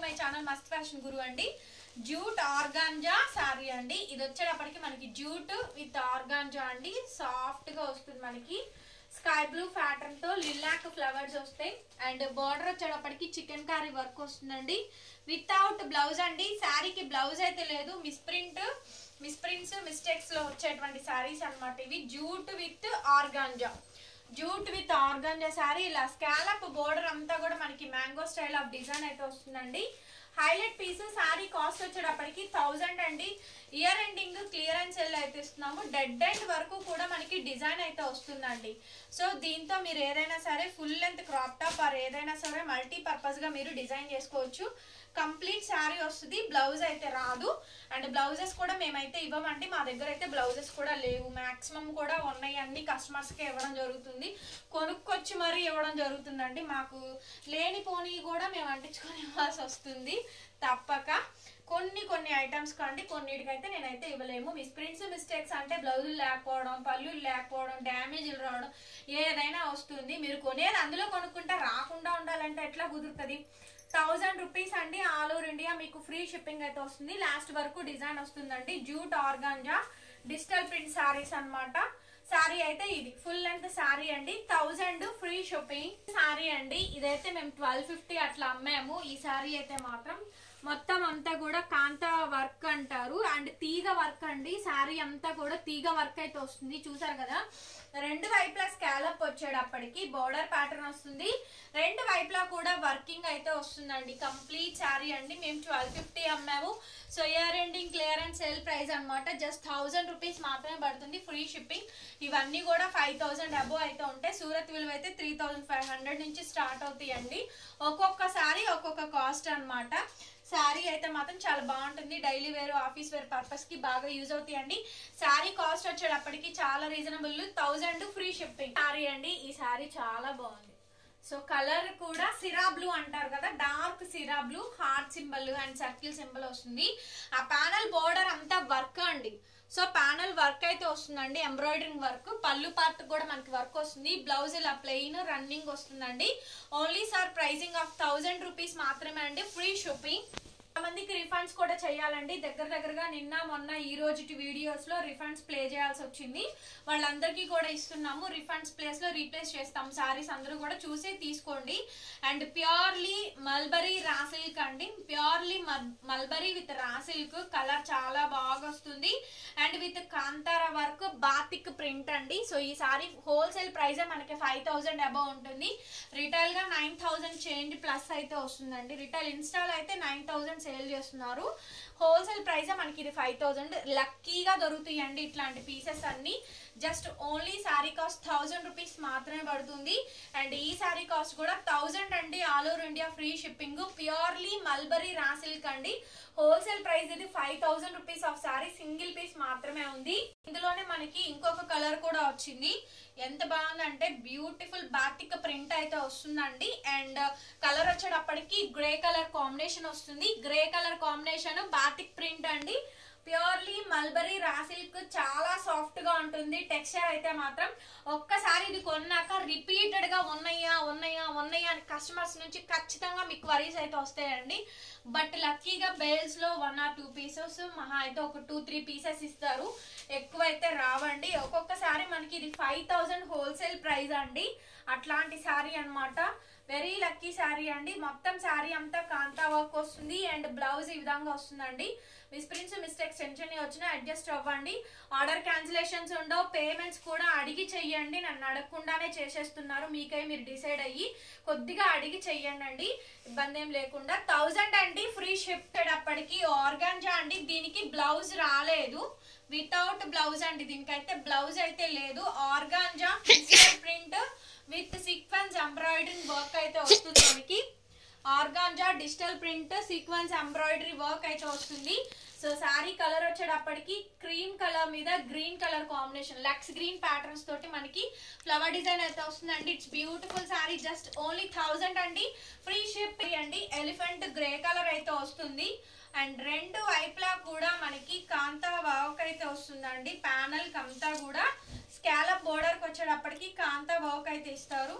my channel Mast fashion guru అండి jute organza sari అండి ఇది వచ్చేటప్పటికి మనకి జూట్ విత్ ఆర్గాంజా అండి సాఫ్ట్ గా వస్తుంది మనకి స్కై బ్లూ ప్యాటర్న్ తో లిలాక్ ఫ్లవర్స్ వస్తాయి అండ్ బార్డర్ వచ్చేటప్పటికి చికెన్ కర్రీ వర్క్ వస్తుందండి వితౌట్ బ్లౌజ్ అండి శారీకి బ్లౌజ్ అయితే లేదు మిస్ప్రింట్ మిస్ప్రింట్స్ మిస్టేక్స్ లో వచ్చేటువంటి శారీస్ అన్నమాట ఇవి jute with organza jute with organza sari ఇలా స్కాలప్ బోర్డర్ అంతా కూడా మనకి మ్యాంగో స్టైల్ ఆఫ్ డిజైన్ అయితే వస్తుందండి హైలైట్ పీస్ శారీ కాస్ట్ వచ్చేటప్పటికి థౌజండ్ అండి ఇయర్ ఎండింగ్ క్లియరెన్స్ సెల్ అయితే ఇస్తున్నాము డెడ్ ఎండ్ వరకు కూడా మనకి డిజైన్ అయితే వస్తుందండి సో దీంతో మీరు ఏదైనా సరే full length crop top or ఏదైనా సరే మల్టీ పర్పస్ గా మీరు డిజైన్ చేసుకోవచ్చు కంప్లీట్ శారీ వస్తుంది బ్లౌజ్ అయితే రాదు అండ్ బ్లౌజెస్ కూడా మేమైతే ఇవ్వమండి మా దగ్గర అయితే బ్లౌజెస్ కూడా లేవు మాక్సిమం కూడా ఉన్నాయి అన్ని కస్టమర్స్కి ఇవ్వడం జరుగుతుంది కొనుక్కొచ్చి మరీ ఇవ్వడం జరుగుతుందండి మాకు లేని పోనీ కూడా మేము అంటించుకొని ఇవ్వాల్సి వస్తుంది తప్పక కొన్ని కొన్ని ఐటమ్స్ కండి కొన్నిటికైతే నేనైతే ఇవ్వలేము మిస్ప్రింట్స్ మిస్టేక్స్ అంటే బ్లౌజులు లేకపోవడం పళ్ళులు లేకపోవడం డ్యామేజ్లు రావడం ఏదైనా వస్తుంది మీరు కొనేది అందులో కొనుక్కుంటే రాకుండా ఉండాలంటే ఎట్లా కుదురుతుంది థౌజండ్ రూపీస్ అండి ఆల్ ఓవర్ ఇండియా మీకు ఫ్రీ షిప్పింగ్ అయితే వస్తుంది లాస్ట్ వరకు డిజైన్ వస్తుందండి jute organza digital print saris అన్నమాట శారీ అయితే ఇది ఫుల్ లెంత్ శారీ అండి థౌజండ్ ఫ్రీ షిప్పింగ్ శారీ అండి ఇదైతే మేము ట్వెల్వ్ ఫిఫ్టీ అట్లా అమ్మాము ఈ శారీ అయితే మాత్రం మొత్తం అంతా కూడా కాంతా వర్క్ అంటారు అండ్ తీగ వర్క్ అండి శారీ అంతా కూడా తీగ వర్క్ అయితే వస్తుంది చూసారు కదా రెండు వైపులా స్కాలప్ వచ్చేటప్పటికి బోర్డర్ ప్యాటర్న్ వస్తుంది రెండు వైపులా కూడా వర్కింగ్ అయితే వస్తుందండి కంప్లీట్ శారీ అండి మేము ట్వెల్వ్ ఫిఫ్టీ అమ్మాము so year ending clearance sale price అనమాట జస్ట్ థౌజండ్ రూపీస్ మాత్రమే పడుతుంది ఫ్రీ షిప్పింగ్ ఇవన్నీ కూడా ఫైవ్ థౌసండ్ అబో అయితే ఉంటాయి సూరత్ విలువ అయితే త్రీ థౌసండ్ ఫైవ్ హండ్రెడ్ నుంచి స్టార్ట్ అవుతాయండి ఒక్కొక్క సారీ ఒక్కొక్క కాస్ట్ అన్నమాట శారీ అయితే మాత్రం చాలా బాగుంటుంది daily wear office wear purpose కి బాగా యూజ్ అవుతాయండి శారీ కాస్ట్ వచ్చేటప్పటికి చాలా reasonable thousand free shipping sari అండి ఈ శారీ చాలా బాగుంది సో కలర్ కూడా సిరా బ్లూ అంటారు కదా డార్క్ సిరా blue heart symbol and circle symbol వస్తుంది ఆ ప్యానల్ బోర్డర్ అంతా వర్క్ అండి సో ప్యానల్ వర్క్ అయితే వస్తుందండి ఎంబ్రాయిడరింగ్ వర్క్ పళ్ళు పార్ట్ కూడా మనకి వర్క్ వస్తుంది బ్లౌజ్ ఇలా ప్లెయిన్ రన్నింగ్ వస్తుందండి only sir pricing of thousand rupees మాత్రమే అండి ఫ్రీ షిప్పింగ్ మందికి రిఫండ్స్ కూడా చేయాలండి దగ్గర దగ్గరగా నిన్న మొన్న ఈ రోజుటి వీడియోస్ లో రిఫండ్స్ ప్లే చేయాల్సి వచ్చింది వాళ్ళందరికీ కూడా ఇస్తున్నాము రిఫండ్స్ ప్లేస్ లో రీప్లేస్ చేస్తాం సారీస్ అందరూ కూడా చూసి తీసుకోండి and purely mulberry raw silk అండి purely mulberry with raw silk colour చాలా బాగా వస్తుంది అండ్ విత్ కాంతార వర్క్ బాతిక్ ప్రింట్ అండి సో ఈ సారీ హోల్సేల్ ప్రైస్ మనకి ఫైవ్ థౌసండ్ అబౌవ్ ఉంటుంది రిటైల్ గా నైన్ థౌసండ్ చేంజ్ ప్లస్ అయితే వస్తుందండి రిటైల్ ఇన్స్టాల్ అయితే నైన్ థౌసండ్ సేల్ చేస్తున్నారు హోల్సేల్ ప్రైస్ మనకి ఇది ఫైవ్ థౌసండ్ లక్కీగా దొరుకుతాయండి ఇట్లాంటి పీసెస్ అన్ని just only sari cost thousand rupees మాత్రమే పడుతుంది అండ్ ఈ శారీ కాస్ట్ కూడా థౌజండ్ అండి all over India free shipping purely mulberry raw silk అండి హోల్సేల్ ప్రైస్ ఇది five thousand rupees of sari single piece మాత్రమే ఉంది ఇందులోనే మనకి ఇంకొక కలర్ కూడా వచ్చింది ఎంత బాగుందంటే బ్యూటిఫుల్ బాతిక్ ప్రింట్ అయితే వస్తుందండి అండ్ కలర్ వచ్చేటప్పటికి గ్రే కలర్ కాంబినేషన్ వస్తుంది grey colour combination batik print అండి ప్యూర్లీ మల్బరీ రా సిల్క్ చాలా సాఫ్ట్ గా ఉంటుంది టెక్స్చర్ అయితే మాత్రం ఒక్కసారి ఇది కొన్నాక రిపీటెడ్ గా ఉన్నాయా ఉన్నాయా ఉన్నాయా అని కస్టమర్స్ నుంచి ఖచ్చితంగా మీకు వరీస్ అయితే వస్తాయండి బట్ లక్కీగా బేల్స్ లో వన్ ఆర్ టూ పీసెస్ మహా అయితే ఒక టూ త్రీ పీసెస్ ఇస్తారు ఎక్కువ అయితే రావండి ఒక్కొక్కసారి మనకి ఇది ఫైవ్ థౌజండ్ హోల్సేల్ ప్రైస్ అండి అట్లాంటి శారీ అన్నమాట వెరీ లక్కీ శారీ అండి మొత్తం శారీ అంతా కాంతా వర్క్ వస్తుంది అండ్ బ్లౌజ్ ఈ విధంగా వస్తుందండి మిస్ప్రింట్స్ మిస్టేక్స్ టెన్షన్ వచ్చినా అడ్జస్ట్ అవ్వండి ఆర్డర్ క్యాన్సిలేషన్స్ ఉండవు పేమెంట్స్ కూడా అడిగి చెయ్యండి నన్ను అడగకుండానే చేసేస్తున్నారు మీకై మీరు డిసైడ్ అయ్యి కొద్దిగా అడిగి చెయ్యండి అండి ఇబ్బంది ఏం లేకుండా థౌజండ్ అండి ఫ్రీ షిఫ్టెడ్ అప్పటికి ఆర్గాన్జా అండి దీనికి బ్లౌజ్ రాలేదు వితౌట్ బ్లౌజ్ అండి దీనికైతే బ్లౌజ్ అయితే లేదు organza print with sequence embroidering work అయితే వస్తుంది మనకి organza digital print sequence embroidery work అయితే వస్తుంది సో శారీ కలర్ వచ్చేటప్పటికి క్రీమ్ కలర్ మీద green colour combination lux green patterns తోటి మనకి ఫ్లవర్ డిజైన్ అయితే వస్తుందండి it's beautiful sari just only thousand అండి ఫ్రీ షిప్ అండి ఎలిఫెంట్ గ్రే కలర్ అయితే వస్తుంది అండ్ రెండు వైపులా కూడా మనకి కాంతా వర్క్ అయితే వస్తుందండి ప్యానల్ కంతా కూడా స్కాలప్ బోర్డర్కి వచ్చేటప్పటికి కాంతా వర్క్ అయితే ఇస్తారు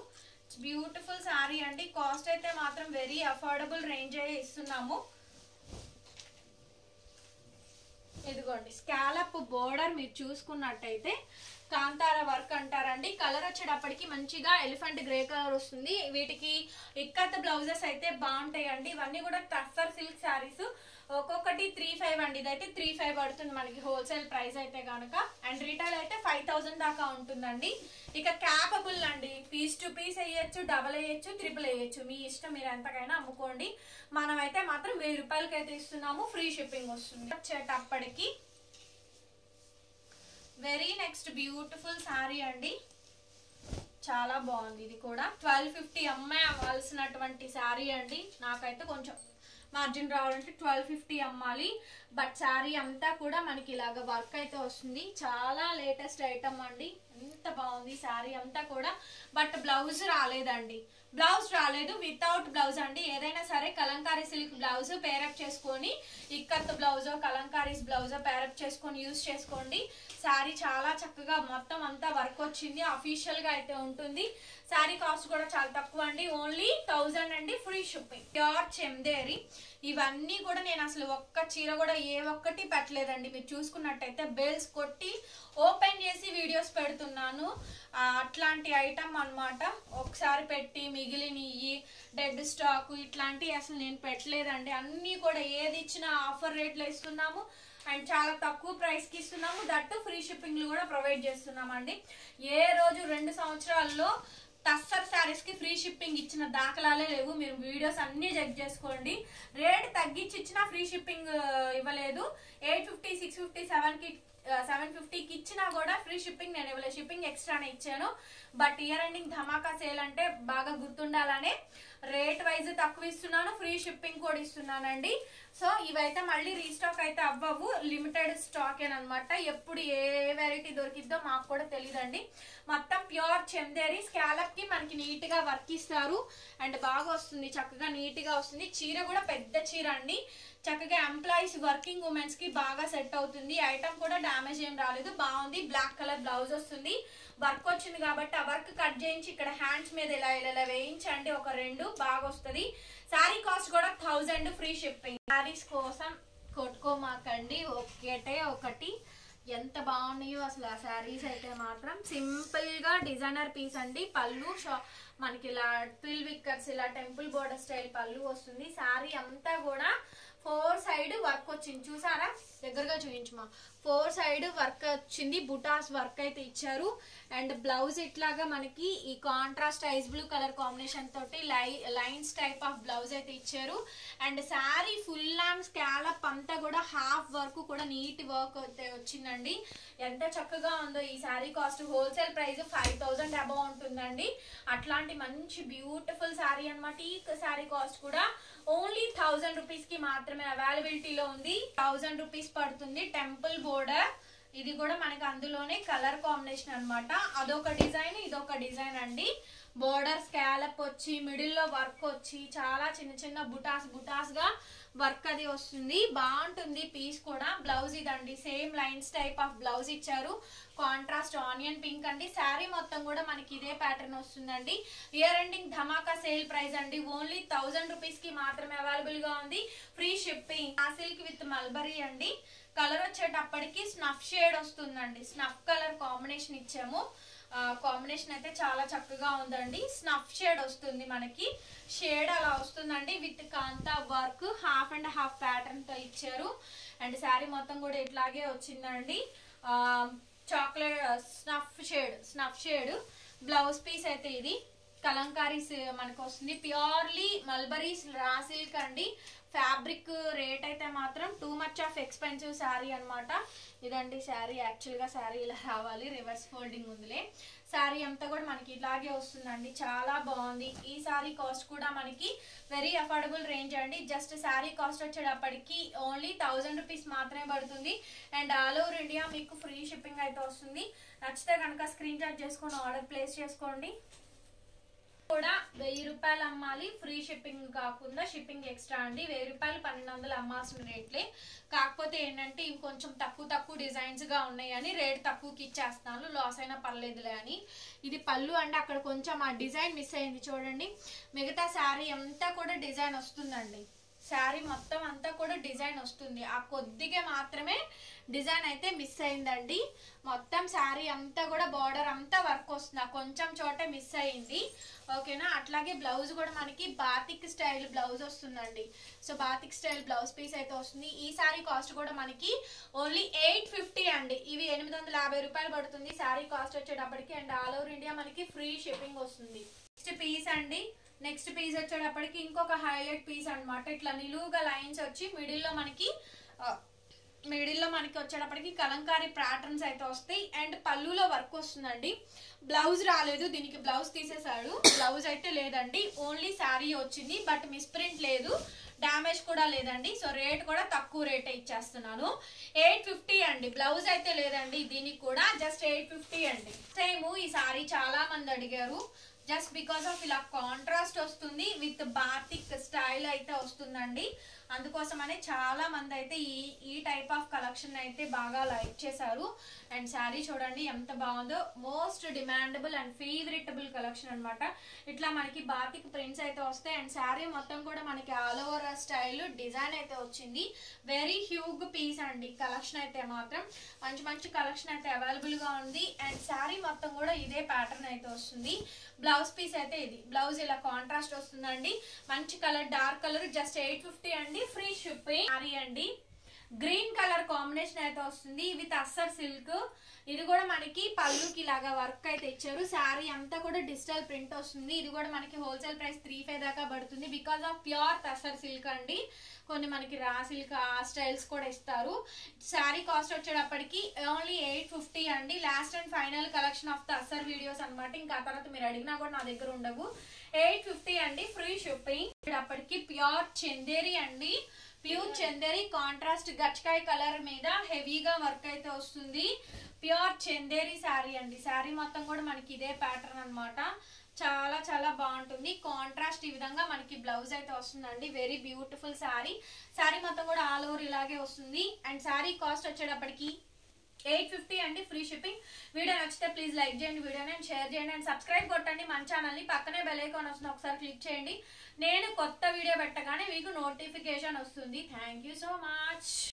బ్యూటిఫుల్ శారీ అండి కాస్ట్ అయితే మాత్రం వెరీ అఫోర్డబుల్ రేంజ్ ఇస్తున్నాము ఇదిగోండి స్కాలప్ బోర్డర్ మీరు చూసుకున్నట్టయితే కాంతార వర్క్ అంటారండి కలర్ వచ్చేటప్పటికి మంచిగా ఎలిఫెంట్ గ్రే కలర్ వస్తుంది వీటికి ఇక్కత్ బ్లౌజెస్ అయితే బాగుంటాయండి ఇవన్నీ కూడా టస్సర్ సిల్క్ శారీస్ ఒక్కొక్కటి త్రీ ఫైవ్ అండి ఇదైతే త్రీ ఫైవ్ పడుతుంది మనకి హోల్సేల్ ప్రైస్ అయితే కనుక అండ్ రీటైల్ అయితే ఫైవ్ థౌసండ్ దాకా ఉంటుందండి ఇక క్యాపబుల్ అండి పీస్ టు పీస్ వేయచ్చు డబల్ వేయచ్చు త్రిపుల్ వేయచ్చు మీ ఇష్టం మీరు ఎంతకైనా అమ్ముకోండి మనమైతే మాత్రం వెయ్యి రూపాయలకి అయితే ఇస్తున్నాము ఫ్రీ షిప్పింగ్ వస్తుంది వచ్చేటప్పటికి వెరీ నెక్స్ట్ బ్యూటిఫుల్ శారీ అండి చాలా బాగుంది ఇది కూడా ట్వెల్వ్ ఫిఫ్టీ అమ్మాయి అవ్వాల్సినటువంటి శారీ అండి నాకైతే కొంచెం మార్జిన్ రావాలంటే ట్వెల్వ్ ఫిఫ్టీ అమ్మాలి బట్ శారీ అంతా కూడా మనకి ఇలాగ వర్క్ అయితే వస్తుంది చాలా లేటెస్ట్ ఐటమ్ అండి ఎంత బాగుంది శారీ అంతా కూడా బట్ బ్లౌజ్ రాలేదండి బ్లౌజ్ రాలేదు వితౌట్ బ్లౌజ్ అండి ఏదైనా సరే కలంకారీ సిల్క్ బ్లౌజ్ పేరప్ చేసుకొని ikat blouse kalamkaris blouse pair up చేసుకొని యూస్ చేసుకోండి శారీ చాలా చక్కగా మొత్తం అంతా వర్క్ వచ్చింది అఫీషియల్ గా అయితే ఉంటుంది శారీ కాస్ట్ కూడా చాలా తక్కువ అండి ఓన్లీ థౌజండ్ అండి ఫ్రీ షిప్పింగ్ ప్యూర్ చెందేరి ఇవన్నీ కూడా నేను అసలు ఒక్క చీర కూడా ఏ ఒక్కటి పెట్టలేదండి మీరు చూసుకున్నట్టయితే బేల్స్ కొట్టి ఓపెన్ చేసి వీడియోస్ పెడుతున్నాను ఆ, అట్లాంటి ఐటమ్ అన్నమాట ఒకసారి పెట్టి మిగిలినవి డెడ్ స్టాక్ ఇట్లాంటివి అసలు నేను పెట్టలేదండి అన్నీ కూడా ఏది ఇచ్చినా ఆఫర్ రేట్లో ఇస్తున్నాము అండ్ చాలా తక్కువ ప్రైస్ కి ఇస్తున్నాము దట్టు ఫ్రీ షిప్పింగ్ కూడా ప్రొవైడ్ చేస్తున్నామండి ఏ రోజు రెండు సంవత్సరాల్లో టస్సర్ శారీస్ కి ఫ్రీ షిప్పింగ్ ఇచ్చిన దాఖలాలే లేవు మీరు వీడియోస్ అన్ని చెక్ చేసుకోండి రేట్ తగ్గించి ఇచ్చినా ఫ్రీ షిప్పింగ్ ఇవ్వలేదు eight fifty six fifty seven కి సెవెన్ ఫిఫ్టీకి ఇచ్చినా కూడా ఫ్రీ షిప్పింగ్ నేను ఇవ్వలేదు షిప్పింగ్ ఎక్స్ట్రానే ఇచ్చాను but year ending dhamaka sale అంటే బాగా గుర్తుండాలనే రేట్ వైజ్ తక్కువ ఇస్తున్నాను ఫ్రీ షిప్పింగ్ కూడా ఇస్తున్నానండి సో ఇవైతే మళ్ళీ రీస్టాక్ అయితే అవ్వవు లిమిటెడ్ స్టాక్ అనమాట ఎప్పుడు ఏ వెరైటీ దొరికిద్దో మాకు కూడా తెలియదండి మొత్తం ప్యూర్ చందేరి స్కాలప్ కి మనకి నీట్ గా వర్క్ ఇస్తారు అండ్ బాగా వస్తుంది చక్కగా నీట్ గా వస్తుంది చీర కూడా పెద్ద చీర అండి చక్కగా ఎంప్లాయీస్ వర్కింగ్ ఉమెన్స్ కి బాగా సెట్ అవుతుంది ఐటమ్ కూడా డామేజ్ ఏం రాలేదు బాగుంది బ్లాక్ కలర్ బ్లౌజ్ వస్తుంది వర్క్ వచ్చింది కాబట్టి ఆ వర్క్ కట్ చేయించి ఇక్కడ హ్యాండ్స్ మీద ఇలా ఇలా ఇలా వేయించండి ఒక రెండు బాగా వస్తుంది శారీ కాస్ట్ కూడా థౌజండ్ ఫ్రీ షిప్పింగ్ శారీస్ కోసం కొట్టుకోమాకండి ఒకటే ఒకటి ఎంత బాగున్నాయో అసలు ఆ శారీస్ అయితే మాత్రం సింపుల్ గా డిజైనర్ పీస్ అండి పళ్ళు షా- మనకి ఇలా ట్విల్ విక్కర్స్ ఇలా టెంపుల్ బోర్డర్ స్టైల్ పళ్ళు వస్తుంది శారీ అంతా కూడా ఫోర్ సైడ్ వర్క్ వచ్చింది చూసారా దగ్గరగా చూపించమా ఫోర్ సైడ్ వర్క్ వచ్చింది బుటాస్ వర్క్ అయితే ఇచ్చారు అండ్ బ్లౌజ్ ఇట్లాగా మనకి ఈ contrast ice blue colour combination తోటి లై లైన్స్ టైప్ ఆఫ్ బ్లౌజ్ అయితే ఇచ్చారు and sari full and scallop అంతా కూడా హాఫ్ వర్క్ కూడా నీట్ వర్క్ అయితే వచ్చిందండి ఎంత చక్కగా ఉందో ఈ sari cost wholesale price five thousand above ఉంటుందండి అట్లాంటి మంచి బ్యూటిఫుల్ శారీ అన్నమాట ఈ శారీ కాస్ట్ కూడా ఓన్లీ థౌజండ్ రూపీస్ కి మాత్రమే అవైలబిలిటీలో ఉంది థౌజండ్ రూపీస్ పడుతుంది టెంపుల్ బోర్డర్ ఇది కూడా మనకి అందులోనే కలర్ కాంబినేషన్ అన్నమాట అదొక డిజైన్ ఇదొక డిజైన్ అండి బోర్డర్ స్కాలప్ వచ్చి మిడిల్ లో వర్క్ వచ్చి చాలా చిన్న చిన్న బుటాస్ బుటాస్ గా వర్క్ అది వస్తుంది బాగుంటుంది పీస్ కూడా బ్లౌజ్ ఇదండి same lines type of blouse ఇచ్చారు కాంట్రాస్ట్ ఆనియన్ పింక్ అండి శారీ మొత్తం కూడా మనకి ఇదే ప్యాటర్న్ వస్తుందండి year ending dhamaka sale price అండి ఓన్లీ థౌజండ్ రూపీస్ కి మాత్రమే అవైలబుల్ గా ఉంది ఫ్రీ షిప్పింగ్ ఆ సిల్క్ విత్ మల్బరీ అండి కలర్ వచ్చేటప్పటికి స్నఫ్ షేడ్ వస్తుందండి స్నఫ్ కలర్ కాంబినేషన్ ఇచ్చాము కాంబినేషన్ అయితే చాలా చక్కగా ఉందండి స్నఫ్ షేడ్ వస్తుంది మనకి షేడ్ అలా వస్తుందండి with kantha work half and half pattern తో ఇచ్చారు అండ్ శారీ మొత్తం కూడా ఇట్లాగే వచ్చిందండి chocolate snuff shade snuff shade blouse piece అయితే ఇది కలంకారీస్ మనకు వస్తుంది ప్యూర్లీ మల్బరీస్ రా సిల్క్ అండి ఫ్యాబ్రిక్ రేట్ అయితే మాత్రం too much of expensive sari అన్నమాట ఇదండి శారీ యాక్చువల్గా శారీ ఇలా రావాలి రివర్స్ ఫోల్డింగ్ ఉందిలే శారీ అంతా కూడా మనకి ఇలాగే వస్తుందండి చాలా బాగుంది ఈ శారీ కాస్ట్ కూడా మనకి వెరీ అఫోర్డబుల్ రేంజ్ అండి జస్ట్ శారీ కాస్ట్ వచ్చేటప్పటికి ఓన్లీ థౌజండ్ రూపీస్ మాత్రమే పడుతుంది అండ్ ఆల్ ఓవర్ ఇండియా మీకు ఫ్రీ షిప్పింగ్ అయితే వస్తుంది నచ్చితే కనుక స్క్రీన్ షాట్ చేసుకొని ఆర్డర్ ప్లేస్ చేసుకోండి కూడా వెయ్యి రూపాయలు అమ్మాలి ఫ్రీ షిప్పింగ్ కాకుండా షిప్పింగ్ ఎక్స్ట్రా అండి వెయ్యి రూపాయలు పన్నెండు వందలు అమ్మాల్సిన రేట్లే కాకపోతే ఏంటంటే ఇవి కొంచెం తక్కువ తక్కువ డిజైన్స్ గా ఉన్నాయి అని రేట్ తక్కువకి ఇచ్చేస్తున్నాను లాస్ అయినా పర్లేదులే అని ఇది పళ్ళు అంటే అక్కడ కొంచెం ఆ డిజైన్ మిస్ అయింది చూడండి మిగతా శారీ అంతా కూడా డిజైన్ వస్తుందండి శారీ మొత్తం అంతా కూడా డిజైన్ వస్తుంది ఆ కొద్దిగా మాత్రమే డిజైన్ అయితే మిస్ అయిందండి మొత్తం శారీ అంతా కూడా బార్డర్ అంతా వర్క్ వస్తుంది ఆ కొంచెం చోటే మిస్ అయింది ఓకేనా అట్లాగే బ్లౌజ్ కూడా మనకి బాతిక్ స్టైల్ బ్లౌజ్ వస్తుందండి so batik style blouse piece అయితే వస్తుంది ఈ శారీ కాస్ట్ కూడా మనకి ఓన్లీ ఎయిట్ ఫిఫ్టీ అండి ఇవి ఎనిమిది వందల యాభై రూపాయలు పడుతుంది శారీ కాస్ట్ వచ్చేటప్పటికి అండ్ ఆల్ ఓవర్ ఇండియా మనకి ఫ్రీ షిప్పింగ్ వస్తుంది నెక్స్ట్ పీస్ అండి నెక్స్ట్ పీస్ వచ్చేటప్పటికి ఇంకొక హైలైట్ పీస్ అన్నమాట ఇట్లా నిలువుగా లైన్స్ వచ్చి మిడిల్లో మనకి మిడిల్లో మనకి వచ్చేటప్పటికి కలంకారీ ప్యాటర్న్స్ అయితే వస్తాయి అండ్ పళ్ళులో వర్క్ వస్తుందండి బ్లౌజ్ రాలేదు దీనికి బ్లౌజ్ తీసేశాడు బ్లౌజ్ అయితే లేదండి ఓన్లీ శారీ వచ్చింది బట్ మిస్ప్రింట్ లేదు డ్యామేజ్ కూడా లేదండి సో రేట్ కూడా తక్కువ రేటే ఇచ్చేస్తున్నాను ఎయిట్ ఫిఫ్టీ అండి బ్లౌజ్ అయితే లేదండి దీనికి కూడా జస్ట్ ఎయిట్ ఫిఫ్టీ అండి సేమ్ ఈ సారీ చాలా మంది అడిగారు జస్ట్ బికాస్ ఆఫ్ ఇలా కాంట్రాస్ట్ వస్తుంది విత్ బాతిక్ స్టైల్ అయితే వస్తుందండి అందుకోసమనే చాలా మంది అయితే ఈ ఈ టైప్ ఆఫ్ కలెక్షన్ అయితే బాగా లైక్ చేశారు అండ్ శారీ చూడండి ఎంత బాగుందో most demandable and favouritable collection అన్నమాట ఇట్లా మనకి బాతిక్ ప్రింట్స్ అయితే వస్తాయి అండ్ శారీ మొత్తం కూడా మనకి ఆల్ ఓవర్ స్టైల్ డిజైన్ అయితే వచ్చింది వెరీ హ్యూగ్ పీస్ అండి కలెక్షన్ అయితే మాత్రం మంచి మంచి కలెక్షన్ అయితే అవైలబుల్ గా ఉంది అండ్ శారీ మొత్తం కూడా ఇదే ప్యాటర్న్ అయితే వస్తుంది బ్లౌజ్ పీస్ అయితే ఇది బ్లౌజ్ ఇలా కాంట్రాస్ట్ వస్తుందండి మంచి colour dark colour just eight fifty అండి ఫ్రీ షిప్పింగ్ శారీ అండి గ్రీన్ కలర్ కాంబినేషన్ అయితే వస్తుంది విత్ అస్సర్ సిల్క్ ఇది కూడా మనకి పళ్ళుకి ఇలాగా వర్క్ అయితే ఇచ్చారు శారీ అంతా కూడా డిజిటల్ ప్రింట్ వస్తుంది ఇది కూడా మనకి హోల్సేల్ ప్రైస్ త్రీ ఫైవ్ దాకా పడుతుంది because of pure tussar silk అండి కొన్ని మనకి రా సిల్క్ ఆ స్టైల్స్ కూడా ఇస్తారు శారీ కాస్ట్ వచ్చేటప్పటికి ఓన్లీ ఎయిట్ ఫిఫ్టీ అండి last and final collection of the అసర్ వీడియోస్ అనమాట ఇంకా ఆ తర్వాత మీరు అడిగినా కూడా నా దగ్గర ఉండవు ఎయిట్ ఫిఫ్టీ అండి ఫ్రీ షిప్పింగ్ అప్పటికి ప్యూర్ చందేరి అండి ప్యూర్ చందేరి కాంట్రాస్ట్ గచ్చకాయ కలర్ మీద హెవీగా వర్క్ అయితే వస్తుంది ప్యూర్ చందేరి శారీ అండి శారీ మొత్తం కూడా మనకి ఇదే ప్యాటర్న్ అన్నమాట చాలా చాలా బాగుంటుంది కాంట్రాస్ట్ ఈ విధంగా మనకి బ్లౌజ్ అయితే వస్తుందండి వెరీ బ్యూటిఫుల్ శారీ శారీ మొత్తం కూడా ఆల్ ఓవర్ ఇలాగే వస్తుంది అండ్ శారీ కాస్ట్ వచ్చేటప్పటికి ఎయిట్ ఫిఫ్టీ అండి ఫ్రీ షిప్పింగ్ వీడియో నచ్చితే ప్లీజ్ లైక్ చేయండి వీడియోని అండ్ షేర్ చేయండి అండ్ సబ్స్క్రైబ్ కొట్టండి మన ఛానల్ని పక్కనే బెల్ ఐకాన్ వస్తుంది ఒకసారి క్లిక్ చేయండి నేను కొత్త వీడియో పెట్టగానే మీకు నోటిఫికేషన్ వస్తుంది థ్యాంక్ యూ సో మచ్